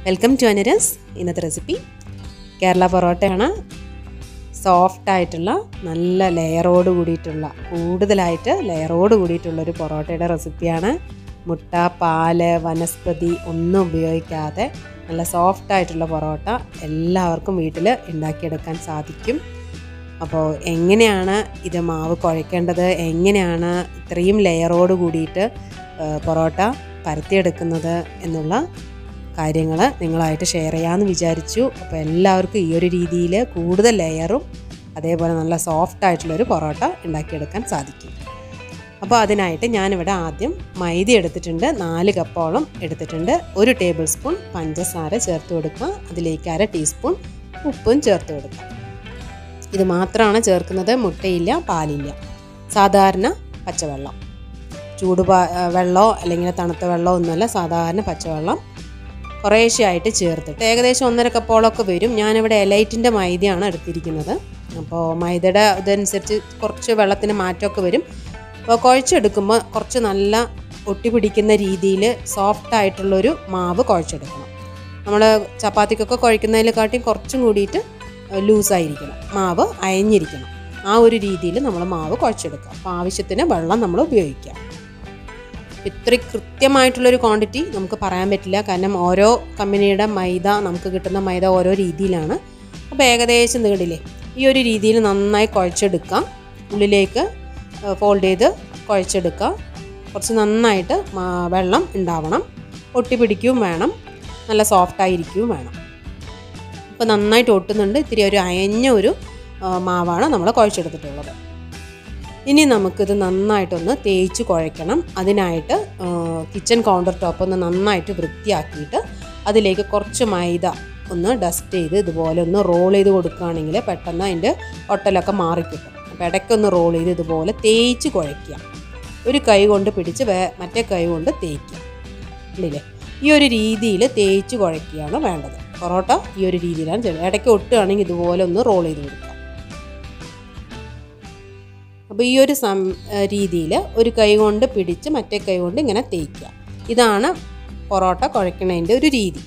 welcome to അനരസ് ഇന്നത്തെ recipe Kerala പൊറോട്ടയാണ് soft ആയിട്ടുള്ള നല്ല ലെയറോട് കൂടിയിട്ടുള്ള കൂടുതലായിട്ട് ലെയറോട് കൂടിയിട്ടുള്ള ഒരു പൊറോട്ടയുടെ റെസിപ്പിയാണ് മുട്ട പാല് വനസ്പതി ഒന്നും ഉപയോഗിക്കാതെ നല്ല സോഫ്റ്റ് ആയിട്ടുള്ള പൊറോട്ട എല്ലാവർക്കും വീട്ടിൽ ഉണ്ടാക്കിയെടുക്കാൻ സാധിക്കും അപ്പോൾ എങ്ങനെയാണ് ഇത് മാവ് കുഴക്കേണ്ടത് എങ്ങനെയാണ് ഇത്രയും ലെയറോട് കൂടിയിട്ട് ആ, പൊറോട്ട പരത്തിയെടുക്കുന്നത് എന്നുള്ള കാര്യങ്ങൾ നിങ്ങളായിട്ട് ഷെയർ ചെയ്യാമെന്ന് വിചാരിച്ചു അപ്പോൾ എല്ലാവർക്കും ഈ ഒരു രീതിയിൽ കൂടുതൽ ലെയറും അതേപോലെ നല്ല സോഫ്റ്റ് ആയിട്ടുള്ളൊരു പൊറോട്ട ഉണ്ടാക്കിയെടുക്കാൻ സാധിക്കും അപ്പോൾ അതിനായിട്ട് ഞാനിവിടെ ആദ്യം മൈദ എടുത്തിട്ടുണ്ട് നാല് കപ്പോളം എടുത്തിട്ടുണ്ട് ഒരു ടേബിൾ സ്പൂൺ പഞ്ചസാര ചേർത്ത് കൊടുക്കുക അതിലേക്ക് അര ടീസ്പൂൺ ഉപ്പും ചേർത്ത് കൊടുക്കുക ഇത് മാത്രമാണ് ചേർക്കുന്നത് മുട്ടയില്ല പാലില്ല സാധാരണ പച്ചവെള്ളം ചൂട് പാ വെള്ളമോ അല്ലെങ്കിൽ തണുത്ത വെള്ളമോ ഒന്നുമല്ല സാധാരണ പച്ചവെള്ളം കുറേശ്ശെയായിട്ട് ചേർത്തിട്ട് ഏകദേശം ഒന്നര കപ്പോളമൊക്കെ വരും ഞാനിവിടെ എലൈറ്റിൻ്റെ മൈദയാണ് എടുത്തിരിക്കുന്നത് അപ്പോൾ മൈദയുടെ ഇതനുസരിച്ച് കുറച്ച് വെള്ളത്തിന് മാറ്റമൊക്കെ വരും അപ്പോൾ കുഴച്ചെടുക്കുമ്പോൾ കുറച്ച് നല്ല ഒട്ടി പിടിക്കുന്ന രീതിയിൽ സോഫ്റ്റ് ആയിട്ടുള്ളൊരു മാവ് കുഴച്ചെടുക്കണം നമ്മൾ ചപ്പാത്തിക്കൊക്കെ കുഴക്കുന്നതിനെക്കാട്ടിയും കുറച്ചും കൂടിയിട്ട് ലൂസായിരിക്കണം മാവ് അയഞ്ഞിരിക്കണം ആ ഒരു രീതിയിൽ നമ്മൾ മാവ് കുഴച്ചെടുക്കുക അപ്പോൾ ആവശ്യത്തിന് വെള്ളം നമ്മൾ ഉപയോഗിക്കുക ഇത്ര കൃത്യമായിട്ടുള്ളൊരു ക്വാണ്ടിറ്റി നമുക്ക് പറയാൻ പറ്റില്ല കാരണം ഓരോ കമ്പനിയുടെ മൈദ നമുക്ക് കിട്ടുന്ന മൈദ ഓരോ രീതിയിലാണ് അപ്പോൾ ഏകദേശം നീടില്ലേ ഈ ഒരു രീതിയിൽ നന്നായി കുഴച്ചെടുക്കാം ഉള്ളിലേക്ക് ഫോൾഡ് ചെയ്ത് കുഴച്ചെടുക്കുക കുറച്ച് നന്നായിട്ട് മാ- വെള്ളം ഉണ്ടാവണം ഒട്ടി പിടിക്കുകയും വേണം നല്ല സോഫ്റ്റ് ആയിരിക്കുകയും വേണം അപ്പോൾ നന്നായിട്ട് ഒട്ടുന്നുണ്ട് ഇത്തിരി ഒരു അയഞ്ഞ ഒരു ആ, മാവാണ് നമ്മൾ കുഴച്ചെടുത്തിട്ടുള്ളത് ഇനി നമുക്കിത് നന്നായിട്ടൊന്ന് തേച്ച് കുഴയ്ക്കണം അതിനായിട്ട് കിച്ചൺ കൗണ്ടർ ടോപ്പ് ഒന്ന് നന്നായിട്ട് വൃത്തിയാക്കിയിട്ട് അതിലേക്ക് കുറച്ച് മൈദ ഒന്ന് ഡസ്റ്റ് ചെയ്ത് ഇതുപോലെ ഒന്ന് റോൾ ചെയ്ത് കൊടുക്കുകയാണെങ്കിൽ പെട്ടെന്ന് അതിൻ്റെ ഒട്ടലൊക്കെ മാറിക്കിട്ടും അപ്പോൾ ഇടയ്ക്കൊന്ന് റോൾ ചെയ്ത് ഇതുപോലെ തേച്ച് കുഴയ്ക്കുക ഒരു കൈ കൊണ്ട് പിടിച്ച് വേ മറ്റേ കൈ കൊണ്ട് തേക്കുക ഉണ്ടല്ലേ ഈ ഒരു രീതിയിൽ തേച്ച് കുഴയ്ക്കുകയാണ് വേണ്ടത് പൊറോട്ട ഈ ഒരു രീതിയിലാണ് ചെയ്യുന്നത് ഇടയ്ക്ക് ഒട്ടുകയാണെങ്കിൽ ഇതുപോലെ ഒന്ന് റോൾ ചെയ്ത് കൊടുക്കുക അപ്പോൾ ഈ ഒരു സം രീതിയിൽ ഒരു കൈ കൊണ്ട് പിടിച്ച് മറ്റേ കൈ കൊണ്ട് ഇങ്ങനെ തേക്കുക ഇതാണ് പൊറോട്ട കുഴക്കണതിൻ്റെ ഒരു രീതി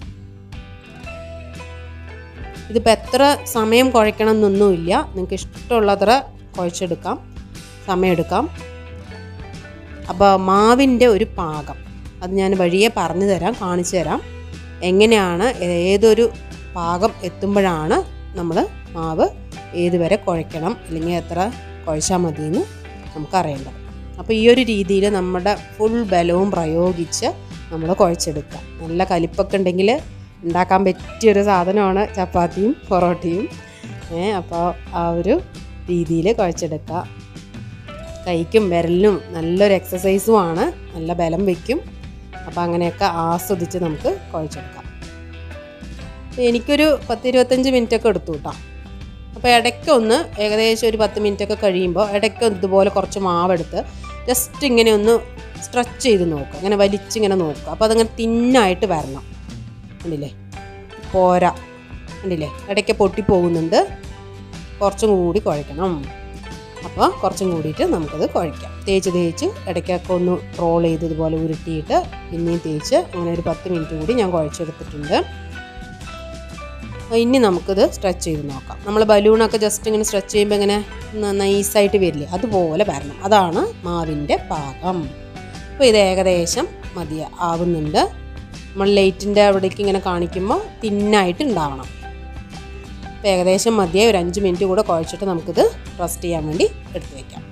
ഇതിപ്പോൾ എത്ര സമയം കുഴക്കണം എന്നൊന്നുമില്ല നിങ്ങൾക്ക് ഇഷ്ടമുള്ളത്ര കുഴച്ചെടുക്കാം സമയമെടുക്കാം അപ്പോൾ മാവിൻ്റെ ഒരു പാകം അത് ഞാൻ വഴിയെ പറഞ്ഞു തരാം കാണിച്ചു തരാം എങ്ങനെയാണ് ഏതൊരു പാകം എത്തുമ്പോഴാണ് നമ്മൾ മാവ് ഏതുവരെ കുഴക്കണം അല്ലെങ്കിൽ എത്ര കുഴച്ചാൽ മതിയെന്ന് നമുക്കറിയേണ്ടത് അപ്പോൾ ഈ ഒരു രീതിയിൽ നമ്മുടെ ഫുൾ ബലവും പ്രയോഗിച്ച് നമ്മൾ കുഴച്ചെടുക്കുക നല്ല കലിപ്പൊക്കെ ഉണ്ടെങ്കിൽ ഉണ്ടാക്കാൻ പറ്റിയൊരു സാധനമാണ് ചപ്പാത്തിയും പൊറോട്ടയും ഏ അപ്പോൾ ആ ഒരു രീതിയിൽ കുഴച്ചെടുക്കുക കൈക്കും വിരലിനും നല്ലൊരു എക്സസൈസുമാണ് നല്ല ബലം വയ്ക്കും അപ്പോൾ അങ്ങനെയൊക്കെ ആസ്വദിച്ച് നമുക്ക് കുഴച്ചെടുക്കാം അപ്പോൾ എനിക്കൊരു പത്ത് ഇരുപത്തഞ്ച് മിനിറ്റ് ഒക്കെ എടുത്തു കേട്ടോ അപ്പോൾ ഇടയ്ക്കൊന്ന് ഏകദേശം ഒരു പത്ത് മിനിറ്റ് ഒക്കെ കഴിയുമ്പോൾ ഇടയ്ക്ക് ഇതുപോലെ കുറച്ച് മാവെടുത്ത് ജസ്റ്റ് ഇങ്ങനെ ഒന്ന് സ്ട്രെച്ച് ചെയ്ത് നോക്കുക ഇങ്ങനെ വലിച്ചിങ്ങനെ നോക്കുക അപ്പോൾ അതങ്ങനെ തിന്നായിട്ട് വരണം കണ്ടില്ലേ പോരാ കണ്ടില്ലേ ഇടയ്ക്ക് പൊട്ടിപ്പോകുന്നുണ്ട് കുറച്ചും കൂടി കുഴക്കണം അപ്പോൾ കുറച്ചും കൂടിയിട്ട് നമുക്കത് കുഴയ്ക്കാം തേച്ച് തേച്ച് ഇടയ്ക്കൊക്കെ ഒന്ന് റോൾ ചെയ്ത് ഇതുപോലെ ഉരുട്ടിയിട്ട് പിന്നെയും തേച്ച് അങ്ങനെ ഒരു പത്ത് മിനിറ്റ് കൂടി ഞാൻ കുഴച്ചെടുത്തിട്ടുണ്ട് അപ്പോൾ ഇനി നമുക്കിത് സ്ട്രെച്ച് ചെയ്ത് നോക്കാം നമ്മൾ ബലൂണൊക്കെ ജസ്റ്റ് ഇങ്ങനെ സ്ട്രെച്ച് ചെയ്യുമ്പോൾ ഇങ്ങനെ നൈസായിട്ട് വരില്ലേ അതുപോലെ വരണം അതാണ് മാവിൻ്റെ പാകം അപ്പോൾ ഇത് ഏകദേശം മതി ആവുന്നുണ്ട് നമ്മൾ ലൈറ്റിൻ്റെ അവിടേക്ക് ഇങ്ങനെ കാണിക്കുമ്പോൾ തിന്നായിട്ട് ഉണ്ടാവണം അപ്പോൾ ഏകദേശം മതിയായി ഒരു അഞ്ച് മിനിറ്റ് കൂടെ കുഴച്ചിട്ട് നമുക്കിത് റെസ്റ്റ് ചെയ്യാൻ വേണ്ടി എടുത്ത് വയ്ക്കാം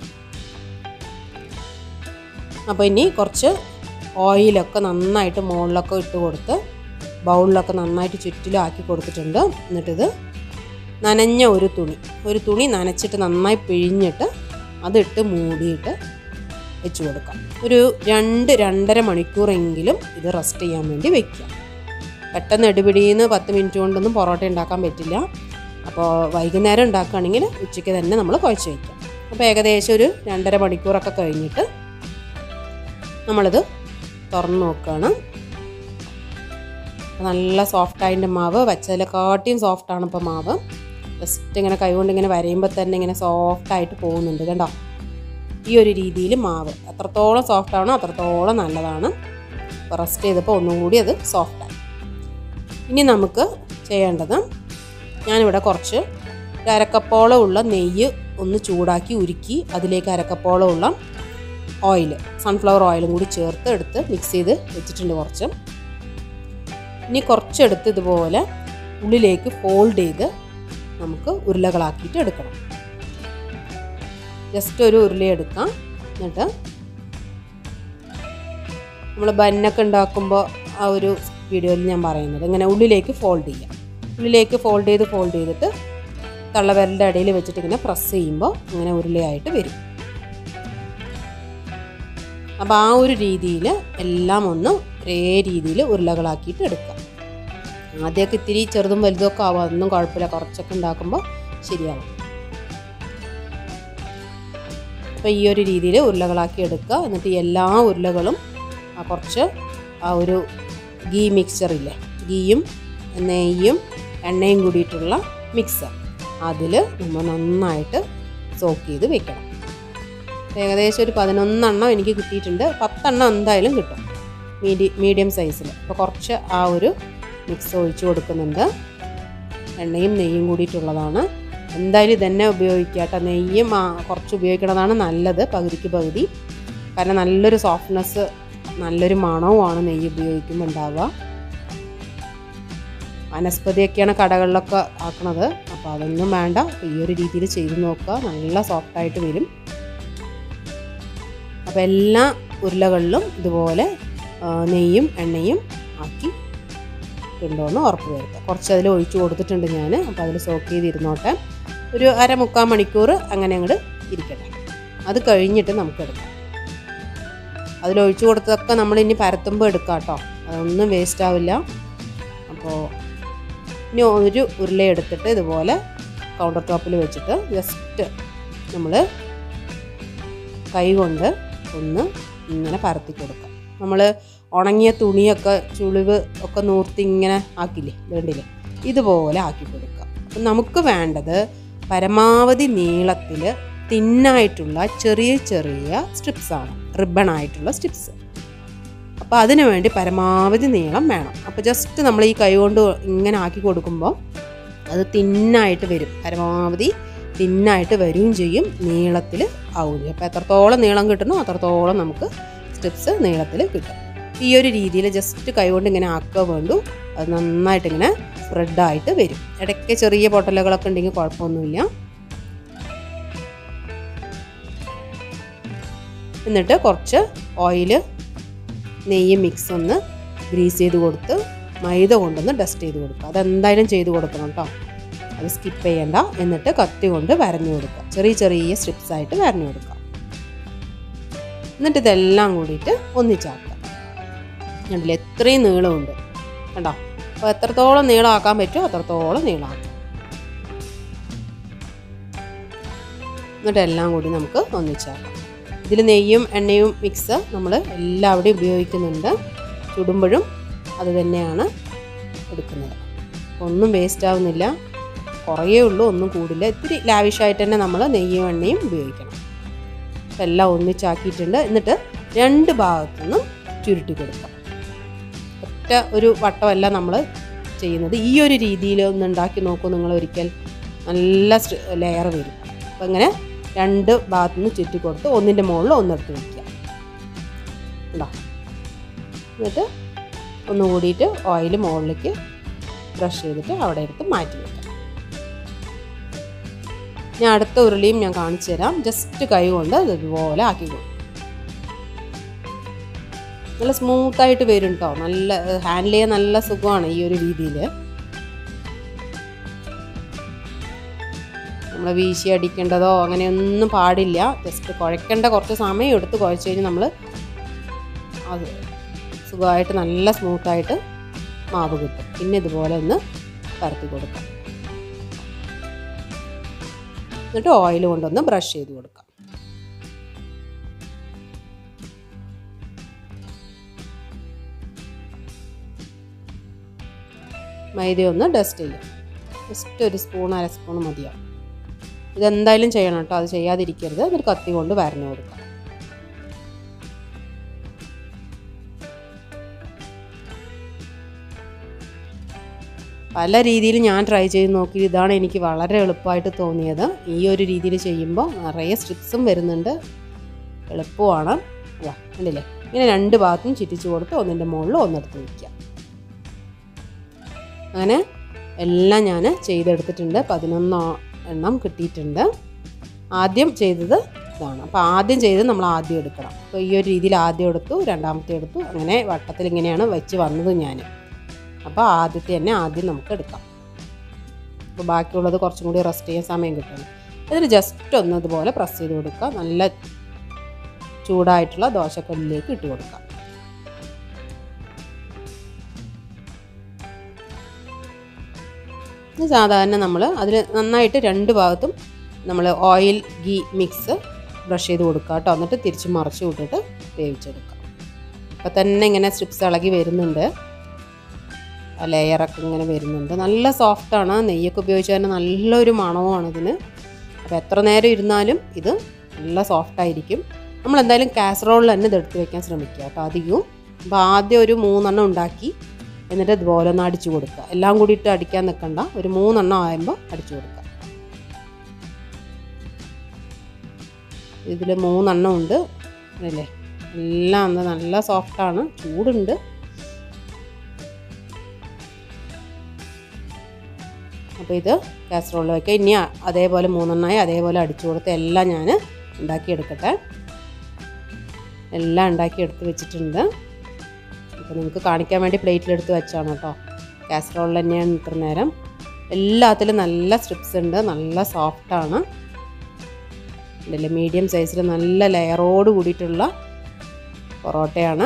അപ്പോൾ ഇനി കുറച്ച് ഓയിലൊക്കെ നന്നായിട്ട് മുകളിലൊക്കെ ഇട്ട് കൊടുത്ത് ബൗളിലൊക്കെ നന്നായിട്ട് ചുറ്റിലും ആക്കി കൊടുത്തിട്ടുണ്ട് എന്നിട്ടിത് നനഞ്ഞ ഒരു തുണി ഒരു തുണി നനച്ചിട്ട് നന്നായി പിഴിഞ്ഞിട്ട് അതിട്ട് മൂടിയിട്ട് വെച്ച് കൊടുക്കാം ഒരു രണ്ട് രണ്ടര മണിക്കൂറെങ്കിലും ഇത് റെസ്റ്റ് ചെയ്യാൻ വേണ്ടി വെക്കുക പെട്ടെന്ന് എടുപിടിന്ന് പത്ത് മിനിറ്റ് കൊണ്ടൊന്നും പൊറോട്ട ഉണ്ടാക്കാൻ പറ്റില്ല അപ്പോൾ വൈകുന്നേരം ഉണ്ടാക്കുകയാണെങ്കിൽ ഉച്ചയ്ക്ക് തന്നെ നമ്മൾ കുഴച്ച് വയ്ക്കാം അപ്പോൾ ഏകദേശം ഒരു രണ്ടര മണിക്കൂറൊക്കെ കഴിഞ്ഞിട്ട് നമ്മളിത് തുറന്ന് നോക്കുകയാണ് നല്ല സോഫ്റ്റ് ആയതിൻ്റെ മാവ് വെച്ചതിനെക്കാട്ടിയും സോഫ്റ്റാണ് ഇപ്പോൾ മാവ് ജസ്റ്റ് ഇങ്ങനെ കൈകൊണ്ട് ഇങ്ങനെ വരയുമ്പോൾ തന്നെ ഇങ്ങനെ സോഫ്റ്റ് ആയിട്ട് പോകുന്നുണ്ട് കണ്ടോ ഈ ഒരു രീതിയിൽ മാവ് എത്രത്തോളം സോഫ്റ്റ് ആണോ അത്രത്തോളം നല്ലതാണ് അപ്പോൾ റെസ്റ്റ് ചെയ്തപ്പോൾ ഒന്നും കൂടി അത് സോഫ്റ്റായി ഇനി നമുക്ക് ചെയ്യേണ്ടത് ഞാനിവിടെ കുറച്ച് ഒരു അരക്കപ്പോളം ഉള്ള നെയ്യ് ഒന്ന് ചൂടാക്കി ഉരുക്കി അതിലേക്ക് അരക്കപ്പോളം ഉള്ള ഓയിൽ സൺഫ്ലവർ ഓയിലും കൂടി ചേർത്ത് എടുത്ത് മിക്സ് ചെയ്ത് വെച്ചിട്ടുണ്ട് കുറച്ച് ഇനി കുറച്ചെടുത്ത് ഇതുപോലെ ഉള്ളിലേക്ക് ഫോൾഡ് ചെയ്ത് നമുക്ക് ഉരുളകളാക്കിയിട്ട് എടുക്കണം ജസ്റ്റ് ഒരു ഉരുള എടുക്കാം എന്നിട്ട് നമ്മൾ ബന്നൊക്കെ ഉണ്ടാക്കുമ്പോൾ ആ ഒരു വീഡിയോയിൽ ഞാൻ പറയുന്നത് ഇങ്ങനെ ഉള്ളിലേക്ക് ഫോൾഡ് ചെയ്യാം ഉള്ളിലേക്ക് ഫോൾഡ് ചെയ്ത് ഫോൾഡ് ചെയ്തിട്ട് തള്ളവിരലിൻ്റെ ഇടയിൽ വെച്ചിട്ട് ഇങ്ങനെ പ്രസ് ചെയ്യുമ്പോൾ ഇങ്ങനെ ഉരുളയായിട്ട് വരും അപ്പോൾ ആ ഒരു രീതിയിൽ എല്ലാം ഒന്ന് ഒരേ രീതിയിൽ ഉരുളകളാക്കിയിട്ട് എടുക്കാം ആദ്യമൊക്കെ ഇത്തിരി ചെറുതും വലുതുമൊക്കെ ആവും അതൊന്നും കുഴപ്പമില്ല കുറച്ചൊക്കെ ഉണ്ടാക്കുമ്പോൾ ശരിയാവും അപ്പോൾ ഈ ഒരു രീതിയിൽ ഉരുളകളാക്കി എടുക്കുക എന്നിട്ട് എല്ലാ ഉരുളകളും ആ കുറച്ച് ആ ഒരു ഗീ മിക്സറില്ലേ ഗീയും നെയ്യും എണ്ണയും കൂടിയിട്ടുള്ള മിക്സർ അതിൽ നമ്മൾ നന്നായിട്ട് സോക്ക് ചെയ്ത് വെക്കണം ഏകദേശം ഒരു പതിനൊന്നെണ്ണം എനിക്ക് കിട്ടിയിട്ടുണ്ട് പത്തെണ്ണം എന്തായാലും കിട്ടും മീഡി മീഡിയം സൈസിൽ അപ്പോൾ കുറച്ച് ആ ഒരു മിക്സ് ഒഴിച്ച് കൊടുക്കുന്നുണ്ട് എണ്ണയും നെയ്യും കൂടിയിട്ടുള്ളതാണ് എന്തായാലും ഇതന്നെ ഉപയോഗിക്കുക കേട്ടോ നെയ്യും ആ, കുറച്ച് ഉപയോഗിക്കണതാണ് നല്ലത് പകുതിക്ക് പകുതി കാരണം നല്ലൊരു സോഫ്റ്റ്നെസ് നല്ലൊരു മണവുമാണ് നെയ്യ് ഉപയോഗിക്കുമ്പോൾ ഉണ്ടാവുക വനസ്പതിയൊക്കെയാണ് കടകളിലൊക്കെ ആക്കണത് അപ്പോൾ അതൊന്നും വേണ്ട അപ്പോൾ ഈ ഒരു രീതിയിൽ ചെയ്ത് നോക്കുക നല്ല സോഫ്റ്റായിട്ട് വരും അപ്പോൾ എല്ലാ ഉരുളകളിലും ഇതുപോലെ ആ, നെയ്യും എണ്ണയും ആക്കി ഉണ്ടോയെന്ന് ഉറപ്പ് വരുത്തുക കുറച്ച് അതിൽ ഒഴിച്ചു കൊടുത്തിട്ടുണ്ട് ഞാൻ അപ്പോൾ അതിൽ സോക്ക് ചെയ്തിരുന്നോട്ടെ ഒരു അര മുക്കാൽ മണിക്കൂർ അങ്ങനെ അങ്ങോട്ട് ഇരിക്കട്ടെ അത് കഴിഞ്ഞിട്ട് നമുക്ക് എടുക്കാം അതിലൊഴിച്ചു കൊടുത്തതൊക്കെ നമ്മൾ ഇനി പരത്തുമ്പോൾ എടുക്കാം കേട്ടോ അതൊന്നും വേസ്റ്റ് ആവില്ല അപ്പോൾ ഇനി ഒരു ഉരുള എടുത്തിട്ട് ഇതുപോലെ കൗണ്ടർ ടോപ്പിൽ വെച്ചിട്ട് ജസ്റ്റ് നമ്മൾ കൈ കൊണ്ട് ഒന്ന് ഇങ്ങനെ പരത്തി കൊടുക്കാം നമ്മൾ ഉണങ്ങിയ തുണിയൊക്കെ ചുളിവ് ഒക്കെ നൂർത്തി ഇങ്ങനെ ആക്കില്ലേ വേണ്ടില്ലേ ഇതുപോലെ ആക്കി കൊടുക്കുക അപ്പം നമുക്ക് വേണ്ടത് പരമാവധി നീളത്തിൽ തിന്നായിട്ടുള്ള ചെറിയ ചെറിയ സ്ട്രിപ്സാണ് റിബൺ ആയിട്ടുള്ള സ്ട്രിപ്സ് അപ്പോൾ അതിന് വേണ്ടി പരമാവധി നീളം വേണം അപ്പോൾ ജസ്റ്റ് നമ്മൾ ഈ കൈ കൊണ്ട് ഇങ്ങനെ ആക്കി കൊടുക്കുമ്പോൾ അത് തിന്നായിട്ട് വരും പരമാവധി തിന്നായിട്ട് വരികയും ചെയ്യും നീളത്തിൽ ആവുകയും ചെയ്യും അപ്പോൾ എത്രത്തോളം നീളം കിട്ടണോ അത്രത്തോളം നമുക്ക് സ്ട്രിപ്സ് നീളത്തിൽ കിട്ടും ഈ ഒരു രീതിയിൽ ജസ്റ്റ് കൈകൊണ്ട് ഇങ്ങനെ ആക്കുക വേണ്ടു അത് നന്നായിട്ട് ഇങ്ങനെ സ്പ്രെഡായിട്ട് വരും ഇടയ്ക്ക് ചെറിയ പൊട്ടലുകളൊക്കെ ഉണ്ടെങ്കിൽ കുഴപ്പമൊന്നുമില്ല എന്നിട്ട് കുറച്ച് ഓയിൽ നെയ്യ് മിക്സ് ഒന്ന് ഗ്രീസ് ചെയ്ത് കൊടുത്ത് മൈദ കൊണ്ടൊന്ന് ഡസ്റ്റ് ചെയ്ത് കൊടുക്കുക അതെന്തായാലും ചെയ്ത് കൊടുക്കണം കേട്ടോ അത് സ്കിപ്പ് ചെയ്യണ്ട എന്നിട്ട് കത്തി കൊണ്ട് വരഞ്ഞു കൊടുക്കുക ചെറിയ ചെറിയ സ്ട്രിപ്സ് ആയിട്ട് വരഞ്ഞു കൊടുക്കുക എന്നിട്ട് ഇതെല്ലാം കൂടിയിട്ട് ഒന്നിച്ചാക്കുക കണ്ടില്ലേ എത്രയും നീളമുണ്ട് കണ്ടോ അപ്പോൾ എത്രത്തോളം നീളമാക്കാൻ പറ്റുമോ അത്രത്തോളം നീളമാക്കാം എന്നിട്ട് എല്ലാം കൂടി നമുക്ക് ഒന്നിച്ചാക്കാം ഇതിൽ നെയ്യും എണ്ണയും മിക്സ് നമ്മൾ എല്ലാവിടെയും ഉപയോഗിക്കുന്നുണ്ട് ചുടുമ്പോഴും അത് തന്നെയാണ് എടുക്കുന്നത് ഒന്നും വേസ്റ്റ് ആവുന്നില്ല കുറേ ഉള്ളൂ ഒന്നും കൂടില്ല ഇത്തിരി ലാവിഷായിട്ട് തന്നെ നമ്മൾ നെയ്യും എണ്ണയും ഉപയോഗിക്കണം അപ്പം എല്ലാം ഒന്നിച്ചാക്കിയിട്ടുണ്ട് എന്നിട്ട് രണ്ട് ഭാഗത്തുനിന്നും ചുരുട്ടി കൊടുക്കാം ഒറ്റ ഒരു വട്ടമല്ല നമ്മൾ ചെയ്യുന്നത് ഈ ഒരു രീതിയിൽ ഒന്ന് ഉണ്ടാക്കി നോക്കൂ നിങ്ങൾ ഒരിക്കൽ നല്ല ലെയർ വരും അപ്പം ഇങ്ങനെ രണ്ട് ഭാഗത്തുനിന്ന് ചുറ്റി കൊടുത്ത് ഒന്നിൻ്റെ മുകളിൽ ഒന്നെടുത്ത് വയ്ക്കുക ഉണ്ടോ എന്നിട്ട് ഒന്ന് കൂടിയിട്ട് ഓയിൽ മുകളിലേക്ക് ബ്രഷ് ചെയ്തിട്ട് അവിടെ എടുത്ത് മാറ്റി വെക്കാം ഞാൻ അടുത്ത ഉരുളിയും ഞാൻ കാണിച്ചു തരാം ജസ്റ്റ് കൈ കൊണ്ട് അത് ഇതുപോലെ ആക്കി കൊടുക്കും നല്ല സ്മൂത്തായിട്ട് വരും കേട്ടോ നല്ല ഹാൻഡിൽ ചെയ്യാൻ നല്ല സുഖമാണ് ഈ ഒരു രീതിയിൽ നമ്മൾ വീശി അടിക്കേണ്ടതോ അങ്ങനെയൊന്നും പാടില്ല ജസ്റ്റ് കുഴക്കേണ്ട കുറച്ച് സമയം എടുത്ത് കുഴച്ച് കഴിഞ്ഞ് നമ്മൾ അത് സുഖമായിട്ട് നല്ല സ്മൂത്തായിട്ട് മാവ് കിട്ടും പിന്നെ ഇതുപോലെ ഒന്ന് പരത്തി കൊടുക്കാം എന്നിട്ട് ഓയിൽ കൊണ്ടൊന്ന് ബ്രഷ് ചെയ്ത് കൊടുക്കാം മൈദ ഒന്ന് ഡസ്റ്റ് ചെയ്യാം ജസ്റ്റ് ഒരു സ്പൂൺ അര സ്പൂൺ മതിയാവും ഇതെന്തായാലും ചെയ്യണം കേട്ടോ അത് ചെയ്യാതിരിക്കരുത് എന്നിട്ട് കത്തി കൊണ്ട് വരഞ്ഞു കൊടുക്കാം പല രീതിയിൽ ഞാൻ ട്രൈ ചെയ്ത് നോക്കി ഇതാണ് എനിക്ക് വളരെ എളുപ്പമായിട്ട് തോന്നിയത് ഈ ഒരു രീതിയിൽ ചെയ്യുമ്പോൾ നിറയെ സ്ട്രിപ്സും വരുന്നുണ്ട് എളുപ്പമാണ് അതാ കണ്ടില്ലേ ഇങ്ങനെ രണ്ട് ഭാഗത്തും ചുറ്റിച്ച് കൊടുത്ത് ഒന്നിൻ്റെ മുകളിൽ ഒന്നെടുത്ത് വയ്ക്കുക അങ്ങനെ എല്ലാം ഞാൻ ചെയ്തെടുത്തിട്ടുണ്ട് പതിനൊന്ന് എണ്ണം കിട്ടിയിട്ടുണ്ട് ആദ്യം ചെയ്തത് ഇതാണ് അപ്പോൾ ആദ്യം ചെയ്തത് നമ്മൾ ആദ്യം എടുക്കണം അപ്പോൾ ഈ ഒരു രീതിയിൽ ആദ്യം എടുത്തു രണ്ടാമത്തെ എടുത്തു അങ്ങനെ വട്ടത്തിൽ ഇങ്ങനെയാണ് വെച്ച് വന്നത് ഞാൻ അപ്പോൾ ആദ്യത്തെ തന്നെ ആദ്യം നമുക്ക് എടുക്കാം അപ്പോൾ ബാക്കിയുള്ളത് കുറച്ചും കൂടി റെസ്റ്റ് ചെയ്യാൻ സമയം കിട്ടും ഇതിൽ ജസ്റ്റ് ഒന്ന് ഇതുപോലെ പ്രസ് ചെയ്ത് കൊടുക്കുക നല്ല ചൂടായിട്ടുള്ള ദോശക്കല്ലിലേക്ക് ഇട്ട് കൊടുക്കാം ഇത് സാധാരണ നമ്മൾ അതിൽ നന്നായിട്ട് രണ്ട് ഭാഗത്തും നമ്മൾ ഓയിൽ ഗീ മിക്സ് ബ്രഷ് ചെയ്ത് കൊടുക്കുക കേട്ടോ എന്നിട്ട് തിരിച്ച് മറിച്ച് വിട്ടിട്ട് വേവിച്ചെടുക്കാം അപ്പോൾ തന്നെ ഇങ്ങനെ സ്ട്രിപ്സ് ഇളകി വരുന്നുണ്ട് ആ ലെയറൊക്കെ ഇങ്ങനെ വരുന്നുണ്ട് നല്ല സോഫ്റ്റാണ് നെയ്യൊക്കെ ഉപയോഗിച്ച് തന്നെ നല്ലൊരു മണവുമാണ് ഇതിന് അപ്പോൾ എത്ര നേരം ഇരുന്നാലും ഇത് നല്ല സോഫ്റ്റായിരിക്കും നമ്മൾ എന്തായാലും കാസറോളിൽ തന്നെ ഇത് എടുത്ത് വെക്കാൻ ശ്രമിക്കുക കേട്ടോ അധികവും അപ്പോൾ ആദ്യം ഒരു മൂന്നെണ്ണം ഉണ്ടാക്കി എന്നിട്ട് ഇതുപോലെ ഒന്ന് അടിച്ചു കൊടുക്കുക എല്ലാം കൂടി ഇട്ട് അടിക്കാൻ നിൽക്കണ്ട ഒരു മൂന്നെണ്ണം ആകുമ്പോൾ അടിച്ചു കൊടുക്കുക ഇതിൽ മൂന്നെണ്ണം ഉണ്ട് അല്ലേ എല്ലാം ഒന്ന് നല്ല സോഫ്റ്റാണ് ചൂടുണ്ട് അപ്പോൾ ഇത് കാസറോളിൽ വയ്ക്കുക ഇനി അതേപോലെ മൂന്നെണ്ണമായി അതേപോലെ അടിച്ചു കൊടുത്ത് എല്ലാം ഞാൻ ഉണ്ടാക്കിയെടുക്കട്ടെ എല്ലാം ഉണ്ടാക്കി എടുത്ത് വെച്ചിട്ടുണ്ട് അപ്പോൾ നിങ്ങൾക്ക് കാണിക്കാൻ വേണ്ടി പ്ലേറ്റിലെടുത്ത് വെച്ചാണ് കേട്ടോ കാസറോളിൽ തന്നെയാണ് ഇത്ര നേരം എല്ലാത്തിലും നല്ല സ്ട്രിപ്സ് ഉണ്ട് നല്ല സോഫ്റ്റാണ് ഇതിൽ മീഡിയം സൈസിൽ നല്ല ലെയറോട് കൂടിയിട്ടുള്ള പൊറോട്ടയാണ്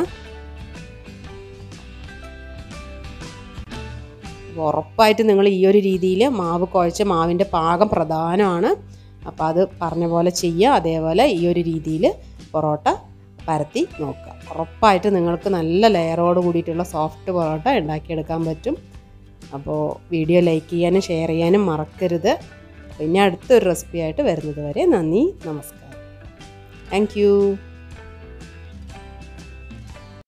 ഉറപ്പായിട്ട് നിങ്ങൾ ഈ ഒരു രീതിയിൽ മാവ് കുഴച്ച് മാവിൻ്റെ പാകം പ്രധാനമാണ് അപ്പോൾ അത് പറഞ്ഞ പോലെ ചെയ്യുക അതേപോലെ ഈ ഒരു രീതിയിൽ പൊറോട്ട പരത്തി നോക്കുക ഉറപ്പായിട്ട് നിങ്ങൾക്ക് നല്ല ലെയറോട് കൂടിയിട്ടുള്ള സോഫ്റ്റ് പൊറോട്ട ഉണ്ടാക്കിയെടുക്കാൻ പറ്റും അപ്പോൾ വീഡിയോ ലൈക്ക് ചെയ്യാനും ഷെയർ ചെയ്യാനും മറക്കരുത് പിന്നെ അടുത്തൊരു റെസിപ്പി ആയിട്ട് വരുന്നത് വരെ നന്ദി നമസ്കാരം താങ്ക്